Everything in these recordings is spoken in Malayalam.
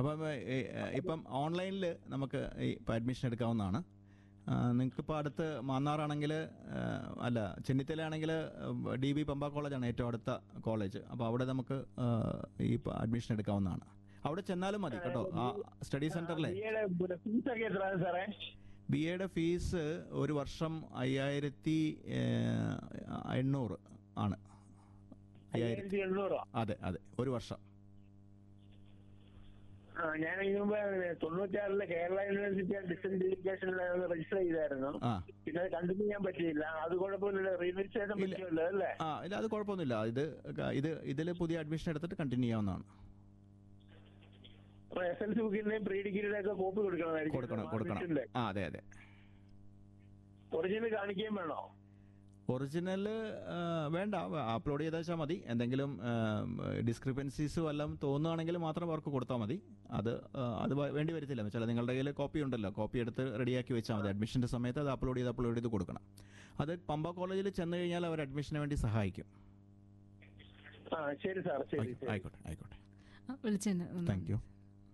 അപ്പം ഏ, ഏ, ഇപ്പം ഓൺലൈനിൽ നമുക്ക് ഈ ഇപ്പം അഡ്മിഷൻ എടുക്കാവുന്നതാണ് നിങ്ങൾക്കിപ്പോൾ അടുത്ത് മാന്നാറാണെങ്കിൽ അല്ല ചെന്നിത്തലയാണെങ്കിൽ ഡി ബി പമ്പ കോളേജാണ് ഏറ്റവും അടുത്ത കോളേജ് അപ്പോൾ അവിടെ നമുക്ക് ആ, ഈ ഇപ്പം അഡ്മിഷൻ എടുക്കാവുന്നതാണ് അവിടെ ചെന്നാലും മതി കേട്ടോ ആ സ്റ്റഡി സെൻറ്ററിലെ ബിയുടെ ഫീസ് ഒക്കെ എത്രയാണ് സാറേ ബി എയുടെ ഫീസ് ഒരു വർഷം അയ്യായിരത്തി ഏ, എണ്ണൂറ് ആണ് അയ്യായിരത്തി അയ്യായിരത്തി എണ്ണൂറോ അതെ അതെ ഒരു വർഷം ആ, ഞാൻ ഇതിനു മുമ്പ് തൊണ്ണൂറ്റാറിലെ കേരള യൂണിവേഴ്സിറ്റി ഡിസ്റ്റൻസ് എഡ്യൂക്കേഷനിൽ രജിസ്റ്റർ ചെയ്തായിരുന്നു ആ പിന്നെ അത് കണ്ടിന്യൂ ചെയ്യാൻ പറ്റിയില്ല അത് കുഴപ്പമില്ല റീരജിസ്ട്രേഷൻ ഇല്ല. പറ്റുമല്ലോ അല്ലേ ആ ഇല്ല അത് കുഴപ്പമൊന്നുമില്ല ഇത് ഇത് ഇതിൽ പുതിയ അഡ്മിഷൻ എടുത്തിട്ട് കണ്ടിന്യൂ ചെയ്യാവുന്നതാണ് അപ്പൊ എസ് എൽ സി ബുക്കിന്റെയും പ്രീ ഡിഗ്രിയുടെ ഒക്കെ കോപ്പി കൊടുക്കണമായിരിക്കും കൊടുക്കണം കൊടുക്കണം ആ അതെ അതെ ഒറിജിനൽ കാണിക്കുകയും വേണോ ഒറിജിനൽ വേണ്ട അപ്ലോഡ് ചെയ്ത് വെച്ചാൽ മതി എന്തെങ്കിലും ഡിസ്ക്രിപ്പൻസീസ് വല്ലതും തോന്നുകയാണെങ്കിൽ മാത്രം അവർക്ക് കൊടുത്താൽ മതി അത് ആ, അത് വ- വേണ്ടി വരത്തില്ല ചില നിങ്ങളുടെ കയ്യിൽ കോപ്പി ഉണ്ടല്ലോ കോപ്പി എടുത്ത് റെഡിയാക്കി വെച്ചാൽ മതി അഡ്മിഷൻ്റെ സമയത്ത് അത് അപ്ലോഡ് ചെയ്ത് അപ്ലോഡ് ചെയ്ത് കൊടുക്കണം അത് പമ്പ കോളേജിൽ ചെന്ന് കഴിഞ്ഞാൽ അവർ അഡ്മിഷന് വേണ്ടി സഹായിക്കും ആ ശരി സാർ ശരി ശരി ആയിക്കോട്ടെ ആയിക്കോട്ടെ വിളിച്ചതിന് താങ്ക് യു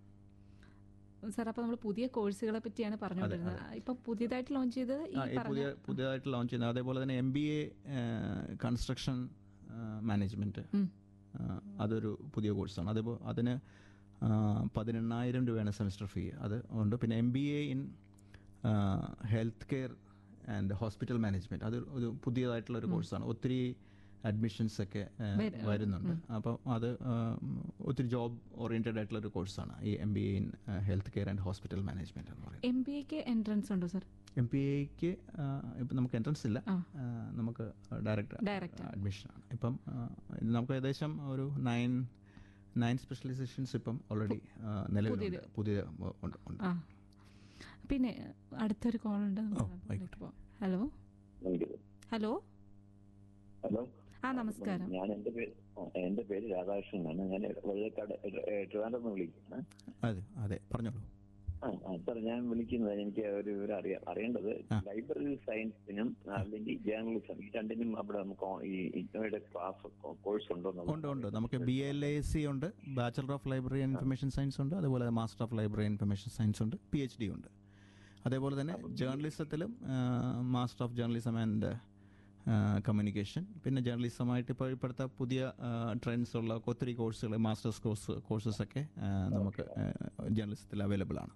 സാർ അപ്പോൾ നമ്മൾ പുതിയ കോഴ്സുകളെ പറ്റിയാണ് പറഞ്ഞുകൊണ്ടിരുന്നത് ഇപ്പൊ പുതിയതായിട്ട് ലോഞ്ച് ചെയ്തത് ഈ ആ ഈ പുതിയ പറഞ്ഞ പുതിയതായിട്ട് ലോഞ്ച് ചെയ്യുന്നത് അതേപോലെ തന്നെ M B A construction management ഉം. അതൊരു പുതിയ കോഴ്സാണ് അതേപോലെ അതിന് ആ, പതിനെണ്ണായിരം രൂപയാണ് സെമിസ്റ്റർ ഫീ അത് ഉണ്ട് പിന്നെ M B A in health care and hospital management അത് ഒരു പുതിയതായിട്ടുള്ള ഒരു കോഴ്സാണ് ഒത്തിരി അഡ്മിഷൻസ് ഒക്കെ ആ, വര- വരുന്നുണ്ട് അപ്പം അത് ആ, ഒത്തിരി ജോബ് ഓറിയൻറ്റഡ് ആയിട്ടുള്ള ഒരു കോഴ്സാണ് ഈ M B A in health care and hospital management എന്ന് പറയുന്നത് എം ബി എക്ക് എൻട്രൻസ് ഉണ്ടോ സാർ എം പി എക്ക് ഇപ്പം നമുക്ക് എൻട്രൻസ് ഇല്ല ആ. ആ, നമുക്ക് ഡയറക്റ്റ് Direct. അഡ്മിഷനാണ് ഇപ്പം ആ, ഇത് നമുക്ക് ഏകദേശം ഒരു നയൻ നയൻ സ്പെഷ്യലൈസേഷൻസ് ഇപ്പം ഓൾറെഡി നിലവിലുണ്ട് പുതിയ ഉണ്ട് ഉണ്ട് ആ പിന്നെ അടുത്തൊരു കോൾ ഉണ്ട് ഓ, ആയിക്കോട്ടെ. ഹലോ ഹലോ ഹലോ ആ നമസ്കാരം ഞാൻ എന്റെ പേര് ആ, എന്റെ പേര് രാധാകൃഷ്ണനാണ് ഞാൻ വെള്ളക്കാട് ട്രിവാൻഡ്രം വിളിക്കുകയാണ് അതെ അതെ പറഞ്ഞോളൂ ആ ആ, സാർ ഞാൻ വിളിക്കുന്നത് എനിക്ക് ഒരു വിവരം അറിയാം അറിയേണ്ടത് ആ. ലൈബ്രറി സയൻസിനും അല്ലെങ്കിൽ ജേർണലിസം ഈ രണ്ടിനും അവിടെ നമുക്ക് ഓ- ഈ ഇഗ്നോയുടെ ക്ലാസ് കോഴ്സ് ഉണ്ടോ ഉണ്ട് ഉണ്ട് നമുക്ക് ബി എൽ എ സി ഉണ്ട് bachelor of library and information science ഉണ്ട് അതുപോലെ master of library and information science ഉണ്ട് പി എച്ച് ഡി ഉണ്ട് അതേപോലെ തന്നെ ജേർണലിസത്തിലും master of journalism and communication പിന്നെ ജേർണലിസമായിട്ട് ഇപ്പോൾ ഇപ്പോഴത്തെ പുതിയ ട്രെൻഡ്സ് ഉള്ള ഒത്തിരി കോഴ്സുകൾ മാസ്റ്റേഴ്സ് കോഴ്സ് കോഴ്സസ് ഒക്കെ ആ, നമുക്ക് ജേർണലിസത്തിൽ അവൈലബിൾ ആണ്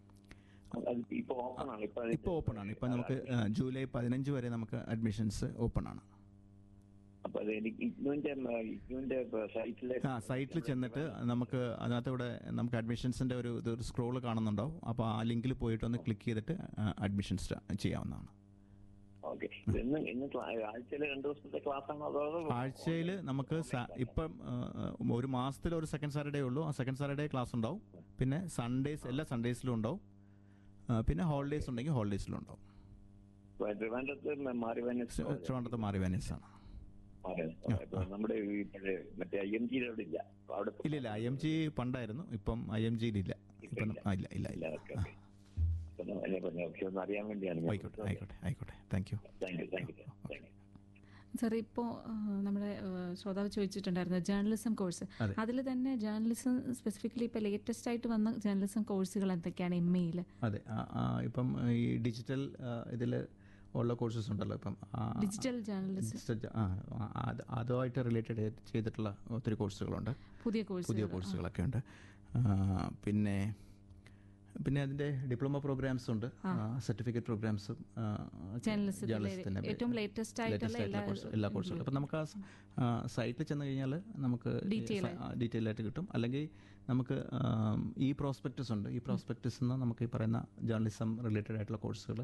ഇപ്പൊ ഓപ്പൺ ആണ് ഇപ്പൊ ഇപ്പോൾ ഓപ്പൺ ആണ് ഇപ്പോൾ നമുക്ക് ആ, ജൂലൈ പതിനഞ്ച് വരെ നമുക്ക് അഡ്മിഷൻസ് ഓപ്പൺ ആണ് അപ്പൊ അത് എനിക്ക് ഇഗ്നുവിന്റെ ഇഗ്നുവിന്റെ സൈറ്റിലെ ആ സൈറ്റിൽ ചെന്നിട്ട് നമുക്ക് അതിനകത്തൂടെ നമുക്ക് അഡ്മിഷൻസിൻ്റെ ഒരു ഇതൊരു സ്ക്രോൾ കാണുന്നുണ്ടാവും അപ്പോൾ ആ ലിങ്കിൽ പോയിട്ട് ഒന്ന് ക്ലിക്ക് ചെയ്തിട്ട് അഡ്മിഷൻസ് ചെയ്യാവുന്നതാണ് ഓക്കെ ഇന്ന് ഇന്ന് ആഴ്ചയിൽ രണ്ടു ദിവസത്തെ ക്ലാസ് ആണോ അതോ ആഴ്ചയിൽ നമുക്ക് സ- ഇപ്പം ആ, ഒരു മാസത്തിൽ ഒരു സെക്കൻഡ് സാറ്റർഡേ ഉള്ളൂ ആ സെക്കൻഡ് സാറ്റർഡേ ക്ലാസ് ഉണ്ടാവും പിന്നെ സൺഡേസ് എല്ലാ സൺഡേസിലും ഉണ്ടാവും ആ, പിന്നെ ഹോളിഡേയ്സ് ഉണ്ടെങ്കിൽ ഹോളിഡേയ്സിലും ഉണ്ടാവും ട്രിവാൻഡ്രത്ത് മാറി വന്നെ ട്രിവാൻഡ്രത്ത് മാറി വെനീസാണ് ഇപ്പൊ നമ്മുടെ ഈ പഴയ മറ്റേ ഐ എം ജിയുടെ അവിടെ ഇല്ല അപ്പൊ അവിടെ ഇല്ല ഇല്ല ഐ എം ജി പണ്ടായിരുന്നു ഇപ്പം ഐ എം ജിയിലില്ല ഇപ്പം ന- ആ, ഇല്ല ഇല്ല ഇല്ല ഇല്ല ഓക്കെ ഓക്കെ അപ്പൊ അതിനെ പറഞ്ഞു ഓക്കെ ഒന്ന് അറിയാൻ വേണ്ടിയാണ് ഞാൻ ആയിക്കോട്ടെ ആയിക്കോട്ടെ ആയിക്കോട്ടെ thank you thank you thank you thank you sir ഇപ്പോൾ നമ്മുടെ ആ, ശ്രോതാവ് ചോദിച്ചിട്ടുണ്ടായിരുന്നു ജേർണലിസം കോഴ്സ് അതെ. അതിൽ തന്നെ ജേർണലിസം സ്പെസിഫിക്കലി ഇപ്പോൾ ലേറ്റസ്റ്റ് ആയിട്ട് വന്ന ജേർണലിസം കോഴ്സുകൾ എന്തൊക്കെയാണ് എം എയിൽ അതെ ആ, ആ, ഇപ്പം ഈ ഡിജിറ്റൽ ഇതിൽ ഉള്ള കോഴ്സസ് ഉണ്ടല്ലോ ഇപ്പം ആ, ഡിജിറ്റൽ ജേർണലിസം ഡിജിറ്റൽ ആ, ആ, അത് അതുമായിട്ട് റിലേറ്റഡ് ചെയ്തിട്ടുള്ള ഒത്തിരി കോഴ്സുകളുണ്ട് പുതിയ കോഴ്സ് പുതിയ കോഴ്സുകളൊക്കെ ഉണ്ട് ആ, പിന്നെ പിന്നെ അതിൻ്റെ ഡിപ്ലോമ പ്രോഗ്രാംസ് ഉണ്ട് സർട്ടിഫിക്കറ്റ് പ്രോഗ്രാംസും ജേർണലിസത്തിലെ ഏറ്റവും latest ആയിട്ടുള്ള എല്ലാ- എല്ലാ കോഴ്സുകളും അപ്പം നമുക്ക് ആ സൈറ്റിൽ ചെന്ന് കഴിഞ്ഞാൽ നമുക്ക് Detail. ഡീറ്റെയിൽ ആയിട്ട് കിട്ടും അല്ലെങ്കിൽ നമുക്ക് ആം, ഈ പ്രോസ്പെക്ടസ് ഉണ്ട് ഈ പ്രോസ്പെക്ടസ് നിന്ന് നമുക്ക് ഈ പറയുന്ന ജേർണലിസം റിലേറ്റഡ് ആയിട്ടുള്ള കോഴ്സുകൾ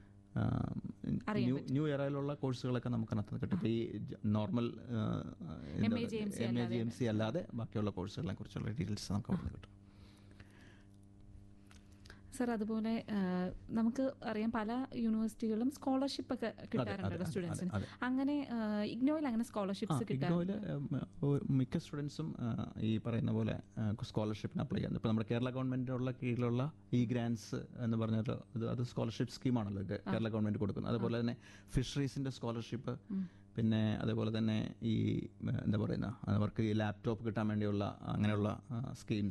അറിയാൻ ന്യൂ ന്യൂ ഇയറയിലുള്ള കോഴ്സുകളൊക്കെ നമുക്ക് അതിനകത്ത് കിട്ടും ഇപ്പോൾ ഈ normal MA GMC M A G M C അല്ലാതെ ബാക്കിയുള്ള കോഴ്സുകളെ കുറിച്ചുള്ള ഡീറ്റെയിൽസ് നമുക്ക് അവിടെ കിട്ടും സർ അതുപോലെ ആ, നമുക്ക് അറിയാം പല യൂണിവേഴ്സിറ്റികളും സ്കോളർഷിപ്പ് ഒക്കെ കിട്ടാറുണ്ടല്ലോ അതെ, സ്റ്റുഡൻസിന് അതെ. അങ്ങനെ ആ, ഇഗ്നോയിൽ അങ്ങനെ സ്കോളർഷിപ്സ് ഇഗ്നോയിൽ കിട്ടാറുണ്ട് മിക്ക സ്റ്റുഡൻസും ഈ പറയുന്ന പോലെ സ്കോളർഷിപ്പിന് അപ്ലൈ ചെയ്യുന്നത് ഇപ്പോൾ നമ്മുടെ കേരള ഗവൺമെൻറ്റിനുള്ള കീഴിലുള്ള ഈ ഗ്രാൻസ് എന്ന് പറഞ്ഞൊരു ഇത് അത് സ്കോളർഷിപ്പ് സ്കീമാണല്ലോ ഇത് കേരള ഗവൺമെൻറ് കൊടുക്കുന്നത് അതുപോലെ തന്നെ ഫിഷറീസിൻ്റെ സ്കോളർഷിപ്പ് പിന്നെ അതേപോലെ തന്നെ ഈ ആ, എന്താ പറയുന്ന അവർക്ക് ഈ ലാപ്ടോപ്പ് കിട്ടാൻ വേണ്ടിയുള്ള അങ്ങനെയുള്ള സ്കീംസ്